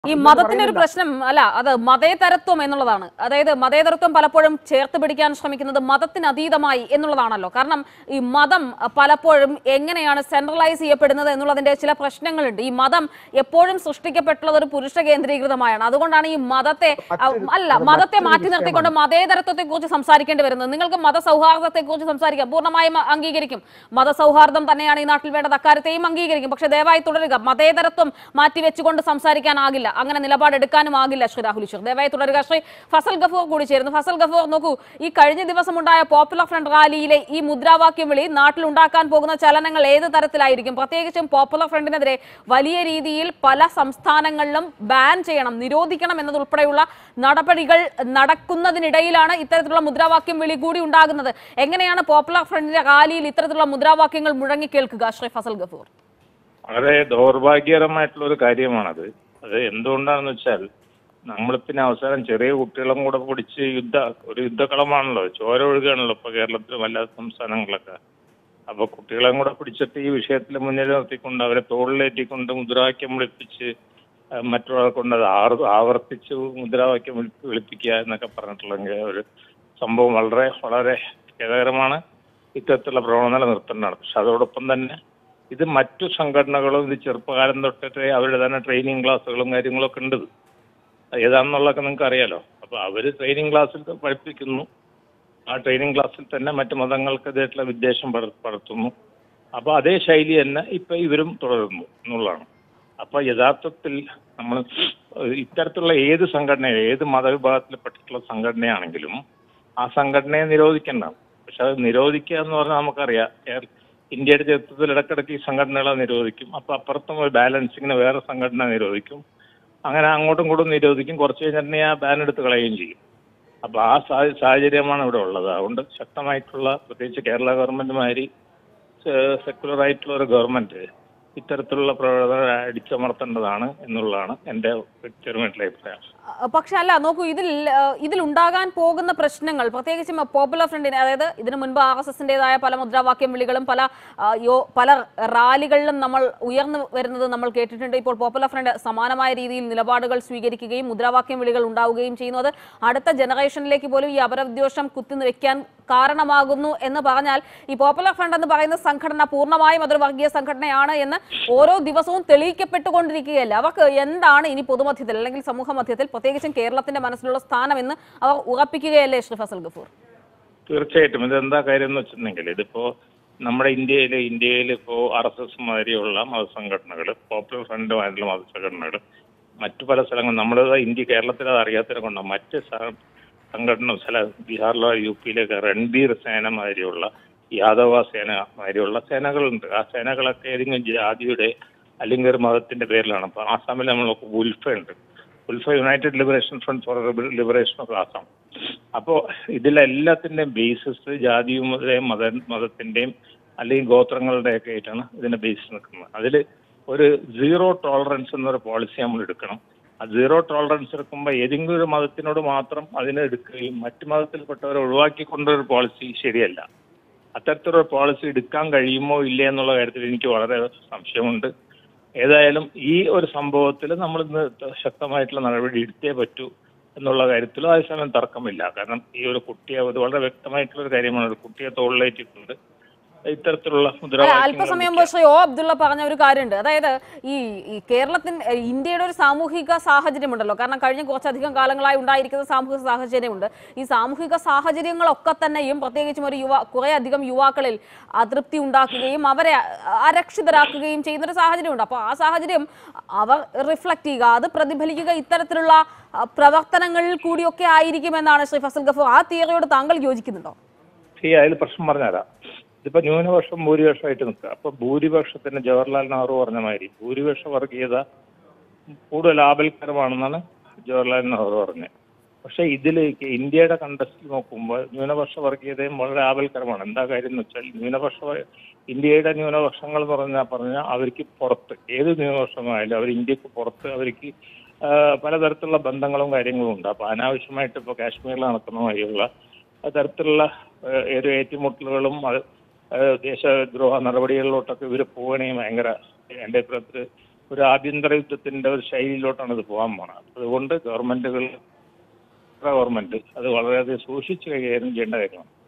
ഈ മതത്തിന്റെ ഒരു പ്രശ്നം അല്ല അത് മതേതരത്വം എന്നുള്ളതാണ് അതായത് മതേതരത്വം പലപ്പോഴും ചേർത്ത് പിടിക്കാൻ ശ്രമിക്കുന്നത് മതത്തിന് അതീതമായി എന്നുള്ളതാണല്ലോ കാരണം ഈ മതം പലപ്പോഴും എങ്ങനെയാണ് സെൻട്രലൈസ് ചെയ്യപ്പെടുന്നത് എന്നുള്ളതിന്റെ ചില പ്രശ്നങ്ങളുണ്ട് ഈ മതം എപ്പോഴും സൃഷ്ടിക്കപ്പെട്ടുള്ളത് ഒരു പുരുഷ കേന്ദ്രീകൃതമായാണ് അതുകൊണ്ടാണ് ഈ മതത്തെ അ, അല്ല അത് മതത്തെ മറ്റൊരു മാറ്റി നിർത്തിക്കൊണ്ട് മതേതരത്വത്തെ കുറിച്ച് സംസാരിക്കേണ്ടി വരുന്നത് നിങ്ങൾക്ക് മതസൗഹാർദ്ദത്തെ കുറിച്ച് സംസാരിക്കാം പൂർണ്ണമായും അംഗീകരിക്കും മതസൗഹാർദ്ദം തന്നെയാണ് ഈ നാട്ടിൽ വേണ്ടത് അക്കാര്യത്തെയും അംഗീകരിക്കും പക്ഷെ ദയവായി തുടരുക മതേതരത്വം മാറ്റിവെച്ചുകൊണ്ട് സംസാരിക്കാനാകില്ല അങ്ങനെ നിലപാടെടുക്കാനും ആകില്ല ശ്രീ രാഹുൽ ഈശ്വർ ദയവായി തുടരുക ശ്രീ ഫസൽ ഗഫൂർ കൂടി ചേരുന്നു ഫസൽ ഗഫൂർ നോക്കൂ ഈ കഴിഞ്ഞ ദിവസം ഉണ്ടായ പോപ്പുലർ ഫ്രണ്ട് റാലിയിലെ ഈ മുദ്രാവാക്യം വിളി നാട്ടിൽ ഉണ്ടാക്കാൻ പോകുന്ന ചലനങ്ങൾ ഏത് തരത്തിലായിരിക്കും പ്രത്യേകിച്ചും പോപ്പുലർ ഫ്രണ്ടിനെതിരെ വലിയ രീതിയിൽ പല സംസ്ഥാനങ്ങളിലും ബാൻ ചെയ്യണം നിരോധിക്കണം എന്നതുൾപ്പെടെയുള്ള നടപടികൾ നടക്കുന്നതിനിടയിലാണ് ഇത്തരത്തിലുള്ള മുദ്രാവാക്യം വിളി കൂടി ഉണ്ടാകുന്നത് എങ്ങനെയാണ് പോപ്പുലർ ഫ്രണ്ടിന്റെ റാലിയിൽ ഇത്തരത്തിലുള്ള മുദ്രാവാക്യങ്ങൾ മുഴങ്ങി കേൾക്കുക ശ്രീ ഫസൽ ഗഫൂർ വളരെ ദൗർഭാഗ്യകരമായിട്ടുള്ള ഒരു കാര്യമാണത് അത് എന്തുകൊണ്ടാണെന്ന് വെച്ചാൽ നമ്മൾ പിന്നെ അവസാനം ചെറിയ കുട്ടികളും കൂടെ പിടിച്ച് യുദ്ധ ഒരു യുദ്ധക്കളമാണല്ലോ ചോര ഒഴുകുകയാണല്ലോ ഇപ്പൊ കേരളത്തിലും എല്ലാ സംസ്ഥാനങ്ങളിലൊക്കെ അപ്പൊ കുട്ടികളെയും കൂടെ പിടിച്ചിട്ട് ഈ വിഷയത്തിൽ മുന്നിൽ നിർത്തിക്കൊണ്ട് അവരെ തോളിലേറ്റിക്കൊണ്ട് മുദ്രാവാക്യം വിളിപ്പിച്ച് ആ, മറ്റുള്ളവരെ കൊണ്ട് അത് ആർ- ആവർത്തിച്ച് മുദ്രാവാക്യം വിളി- വിളിപ്പിക്കുക എന്നൊക്കെ പറഞ്ഞിട്ടുള്ള ഒരു സംഭവം വളരെ വളരെ ഖേദകരമാണ് ഇത്തരത്തിലുള്ള പ്രവണത നിർത്തേണ്ടതാണ് പക്ഷെ അതോടൊപ്പം തന്നെ ഇത് മറ്റു സംഘടനകളും ഇത് ചെറുപ്പകാലം തൊട്ടിട്ട് അവരുടെ തന്നെ ട്രെയിനിങ് ക്ലാസ്സുകളും കാര്യങ്ങളൊക്കെ ഉണ്ട് ഇത്. അത് ഏതാണെന്നുള്ളതൊക്കെ നിങ്ങൾക്ക് അറിയാലോ അപ്പൊ അവര് ട്രെയിനിങ് ക്ലാസ്സിൽ പഠിപ്പിക്കുന്നു ആ ട്രെയിനിങ് ക്ലാസ്സിൽ തന്നെ മറ്റു മതങ്ങൾക്കെതിരായിട്ടുള്ള വിദ്വേഷം പട- പടർത്തുന്നു അപ്പൊ അതേ ശൈലി തന്നെ ഇപ്പൊ ഇവരും തുടരുന്നു എന്നുള്ളതാണ് അപ്പൊ യഥാർത്ഥത്തിൽ നമ്മൾ ഇത്തരത്തിലുള്ള ഏത് സംഘടന ഏത് മതവിഭാഗത്തിൽപ്പെട്ടിട്ടുള്ള സംഘടനയാണെങ്കിലും ആ സംഘടനയെ നിരോധിക്കേണ്ടതാണ് പക്ഷെ അത് നിരോധിക്കുക എന്ന് പറഞ്ഞാൽ നമുക്കറിയാം കേര- ഇന്ത്യയുടെ ചരിത്രത്തിൽ ഇടയ്ക്കിടയ്ക്ക് ഈ സംഘടനകളെ നിരോധിക്കും അപ്പൊ അപ്പുറത്തും ഒരു ബാലൻസിങ്ങിന് വേറെ സംഘടന നിരോധിക്കും അങ്ങനെ അങ്ങോട്ടും ഇങ്ങോട്ടും നിരോധിക്കും കുറച്ച് കഴിഞ്ഞിട്ടുണ്ടെങ്കിൽ ആ ബാൻ എടുത്ത് കളയുകയും ചെയ്യും അപ്പൊ ആ സാ- സാഹചര്യമാണ് ഇവിടെ ഉള്ളത് അതുകൊണ്ട് ശക്തമായിട്ടുള്ള പ്രത്യേകിച്ച് കേരള ഗവൺമെന്റ് മാതിരി സെക്കുലർ ആയിട്ടുള്ള ഒരു ഗവൺമെന്റ് ഇത്തരത്തിലുള്ള പ്രവർത്തനങ്ങൾ അടിച്ചമർത്തേണ്ടതാണ് എന്നുള്ളതാണ് എന്റെ ചെറുമേട്ടിലെ അഭിപ്രായം അഹ് പക്ഷെ അല്ല നോക്കൂ ഇതിൽ അഹ് ഇതിൽ ഉണ്ടാകാൻ പോകുന്ന പ്രശ്നങ്ങൾ പ്രത്യേകിച്ചും പോപ്പുലർ ഫ്രണ്ടിന് അതായത് ഇതിനു മുൻപ് ആർ എസ് എസിന്റേതായ പല മുദ്രാവാക്യം വിളികളും പല അഹ് യോ- പല റാലികളിലും നമ്മൾ ഉയർന്നു വരുന്നത് നമ്മൾ കേട്ടിട്ടുണ്ട് ഇപ്പോൾ പോപ്പുലർ ഫ്രണ്ട് സമാനമായ രീതിയിൽ നിലപാടുകൾ സ്വീകരിക്കുകയും മുദ്രാവാക്യം വിളികൾ ഉണ്ടാവുകയും ചെയ്യുന്നു അത് അടുത്ത ജനറേഷനിലേക്ക് പോലും ഈ അപരവിദ്വേഷം കുത്തിവെക്കാൻ കാരണമാകുന്നു എന്ന് പറഞ്ഞാൽ ഈ പോപ്പുലർ ഫ്രണ്ട് എന്ന് പറയുന്ന സംഘടന പൂർണ്ണമായും അതൊരു വർഗീയ സംഘടനയാണ് എന്ന് ഓരോ ദിവസവും തെളിയിക്കപ്പെട്ടുകൊണ്ടിരിക്കുകയല്ല അവർക്ക് എന്താണ് ഇനി പൊതുമധ്യത്തിൽ അല്ലെങ്കിൽ സമൂഹ മധ്യത്തിൽ പ്രത്യേകിച്ചും കേരളത്തിന്റെ മനസ്സിലുള്ള സ്ഥാനം എന്ന് അവർ ഉറപ്പിക്കുകയല്ലേ ശ്രീ ഫസൽ ഗഫൂർ തീർച്ചയായിട്ടും ഇതെന്താ കാര്യം എന്ന് വെച്ചിട്ടുണ്ടെങ്കിൽ ഇതിപ്പോ നമ്മുടെ ഇന്ത്യയിൽ ഇന്ത്യയിൽ ഇപ്പോ ആർ എസ് എസ് മാതിരിയുള്ള മതസംഘടനകൾ പോപ്പുലർ ഫ്രണ്ടുമായിട്ടുള്ള മതസംഘടനകൾ മറ്റു പല സ്ഥലങ്ങളും നമ്മൾ ഇന്ത്യ കേരളത്തിൽ അത് അറിയാത്തതിനെ കൊണ്ടാണ് മറ്റ് സ- സംഘടന ചില ബീഹാറിലോ യു പിയിലൊക്കെ രൺബീർ സേന മാതിരിയുള്ള യാദവ സേന മാതിരിയുള്ള സേനകളുണ്ട് ആ സേനകളൊക്കെ ഏതെങ്കിലും ജാതിയുടെ അല്ലെങ്കിൽ ഒരു മതത്തിന്റെ പേരിലാണ് അപ്പൊ ആസാമിൽ നമ്മൾ ഉൽഫ ഉണ്ട് ULFA united liberation front for liberation of Assam അപ്പോ ഇതിലെല്ലാത്തിന്റെയും ബേസിസ് ജാതിയും മത- മത മതത്തിന്റെയും അല്ലെങ്കിൽ ഗോത്രങ്ങളുടെ ഒക്കെ ആയിട്ടാണ് ഇതിന്റെ ബേസ് നിൽക്കുന്നത് അതിൽ ഒരു സീറോ ടോളറൻസ് എന്നൊരു പോളിസി നമ്മൾ എടുക്കണം ആ സീറോ ടോളറൻസ് എടുക്കുമ്പോൾ ഏതെങ്കിലും ഒരു മതത്തിനോട് മാത്രം അതിനെ എടുക്കുകയും മറ്റു മതത്തിൽപ്പെട്ടവരെ ഒഴിവാക്കിക്കൊണ്ടൊരു പോളിസി ശരിയല്ല അത്തരത്തിലൊരു പോളിസി എടുക്കാൻ കഴിയുമോ ഇല്ലേ എന്നുള്ള കാര്യത്തിൽ എനിക്ക് വളരെ സംശയമുണ്ട് ഏതായാലും ഈ ഒരു സംഭവത്തിൽ നമ്മൾ ഇന്ന് ശക്തമായിട്ടുള്ള നടപടി എടുത്തേ പറ്റൂ എന്നുള്ള കാര്യത്തിൽ അതേസമയം തർക്കമില്ല കാരണം ഈ ഒരു കുട്ടിയെ അത് വളരെ വ്യക്തമായിട്ടുള്ള ഒരു കാര്യമാണ് ഒരു കുട്ടിയെ തോളിലേറ്റിട്ടുണ്ട് ഇത്തരത്തിലുള്ള അല്ല മുദ്രാവാക്യങ്ങൾ അല്പസമയം മുമ്പ് ശ്രീ ഓ അബ്ദുള്ള പറഞ്ഞ ഒരു കാര്യമുണ്ട് അതായത് ഈ ഈ കേരളത്തിന് ഏഹ് ഇന്ത്യയുടെ ഒരു സാമൂഹിക സാഹചര്യമുണ്ടല്ലോ കാരണം കഴിഞ്ഞ കുറച്ചധികം കാലങ്ങളായി ഉണ്ടായിരിക്കുന്ന സാമൂഹിക സാഹചര്യമുണ്ട് ഈ സാമൂഹിക സാഹചര്യങ്ങളൊക്കെ തന്നെയും പ്രത്യേകിച്ചും ഒരു യുവ കുറെ അധികം യുവാക്കളിൽ അതൃപ്തി ഉണ്ടാക്കുകയും അവരെ അ- അരക്ഷിതരാക്കുകയും ചെയ്യുന്ന ഒരു സാഹചര്യമുണ്ട് അപ്പോൾ ആ സാഹചര്യം അവർ റിഫ്ലക്ട് ചെയ്യുക അത് പ്രതിഫലിക്കുക ഇത്തരത്തിലുള്ള അ, പ്രവർത്തനങ്ങളിൽ കൂടിയൊക്കെ ആയിരിക്കുമെന്നാണ് ശ്രീ ഫസൽ ഗഫൂർ ആ തിയറിയോട് താങ്കൾ യോജിക്കുന്നുണ്ടോ ഈ അതിൽ പ്രശ്നം പറഞ്ഞുതരാം ഇതിപ്പോ ന്യൂനപക്ഷം ഭൂരിപക്ഷമായിട്ട് നിൽക്കുക അപ്പൊ ഭൂരിപക്ഷത്തിന് ജവഹർലാൽ നെഹ്റു പറഞ്ഞ മാതിരി ഭൂരിപക്ഷ വർഗീയത കൂടുതൽ ആപൽക്കരമാണെന്നാണ് ജവഹർലാൽ നെഹ്റു പറഞ്ഞത് പക്ഷെ ഇതിലേക്ക് ഇന്ത്യയുടെ കണ്ടസ്റ്റിൽ നോക്കുമ്പോൾ ന്യൂനപക്ഷ വർഗീയതയും വളരെ ആപൽക്കരമാണ് എന്താ കാര്യം എന്ന് വെച്ചാൽ ന്യൂനപക്ഷ വ- ഇന്ത്യയുടെ ന്യൂനപക്ഷങ്ങൾ എന്ന് പറഞ്ഞാൽ പറഞ്ഞാൽ അവർക്ക് പുറത്ത് ഏത് ന്യൂനപക്ഷമായാലും അവർ ഇന്ത്യക്ക് പുറത്ത് അവർക്ക് ആ, പലതരത്തിലുള്ള ബന്ധങ്ങളും കാര്യങ്ങളും ഉണ്ട് അപ്പൊ അനാവശ്യമായിട്ട് ഇപ്പോൾ കാശ്മീരിൽ നടക്കുന്ന മാതിരിയുള്ള തരത്തിലുള്ള ആ, ഒരു ഏറ്റുമുട്ടലുകളും അത് ആ, ദേശദ്രോഹ നടപടികളിലോട്ടൊക്കെ ഇവർ പോകണമെങ്കിൽ ഭയങ്കര എൻ്റെ അഭിപ്രായത്തിൽ ഒരു ആഭ്യന്തര യുദ്ധത്തിന്റെ ഒരു ശൈലിയിലോട്ടാണ് ഇത് പോകാൻ പോണത് അതുകൊണ്ട് ഗവൺമെന്റുകൾ ഗവൺമെന്റ് അത് വളരെയധികം സൂക്ഷിച്ച് കൈകാര്യം ചെയ്യേണ്ട കാര്യമാണ്